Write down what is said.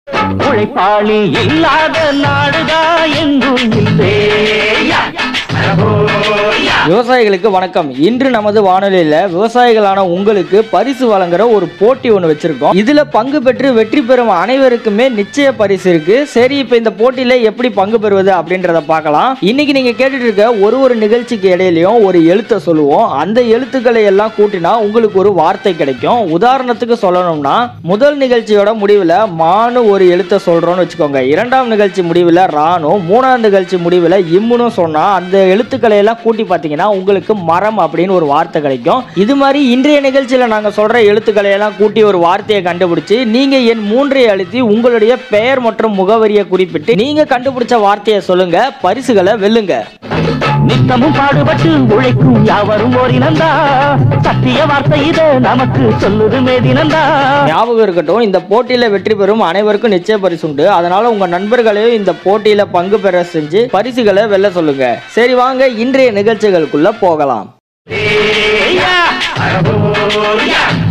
உழைப்பாளி இல்லாத நாடுதா எங்கும் இல்லேயா விவசாயிகளுக்கு வணக்கம் இன்று நமது வானொலியில விவசாயிகளான உங்களுக்கு பரிசு வழங்குற ஒரு போட்டி ஒன்று வச்சிருக்கோம் இதுல பங்கு பெற்று வெற்றி பெறும் அனைவருக்குமே நிச்சய பரிசு இருக்கு சரி இப்போ இந்த போட்டியில எப்படி பங்கு பெறுவது அப்படின்றத பார்க்கலாம் இன்னைக்கு நீங்க கேட்டுட்டு இருக்க ஒரு ஒரு நிகழ்ச்சிக்கு இடையிலயும் ஒரு எழுத்தை சொல்லுவோம் அந்த எழுத்துக்களை எல்லாம் கூட்டினா உங்களுக்கு ஒரு வார்த்தை கிடைக்கும் உதாரணத்துக்கு சொல்லணும்னா முதல் நிகழ்ச்சியோட முடிவில் மானு ஒரு எழுத்தை சொல்றோம்னு வச்சுக்கோங்க இரண்டாம் நிகழ்ச்சி முடிவில் ராணும் மூணாம் நிகழ்ச்சி முடிவில் இம்முனும் சொன்னா அந்த எழுத்துக்களை எல்லாம் கூட்டி பார்த்தீங்கன்னா உங்களுக்கு மரம் அப்படின்னு ஒரு வார்த்தை கிடைக்கும் இது மாதிரி இன்றைய நிகழ்ச்சியில் நாங்கள் சொல்ற எழுத்துக்களை எல்லாம் கூட்டி ஒரு வார்த்தையை கண்டுபிடிச்சு நீங்க என் மூன்றை அழுத்தி உங்களுடைய பெயர் மற்றும் முகவரியை குறிப்பிட்டு நீங்க கண்டுபிடிச்ச வார்த்தையை சொல்லுங்க பரிசுகளை வெல்லுங்க நித்தமும் பாடுபட்டு உழைக்கும் யாவரும் ஓரினந்தா சத்திய வார்த்தை இத நமக்கு சொல்லுது மேதினந்தா ஞாபகம் இருக்கட்டும் இந்த போட்டியில வெற்றி பெறும் அனைவருக்கும் நிச்சய பரிசு உண்டு அதனால உங்க நண்பர்களையும் இந்த போட்டியில பங்கு பெற செஞ்சு பரிசுகளை வெல்ல சொல்லுங்க சரி வாங்க இன்றைய நிகழ்ச்சிகளுக்குள்ள போகலாம் ஏய்யா, அரபோயா,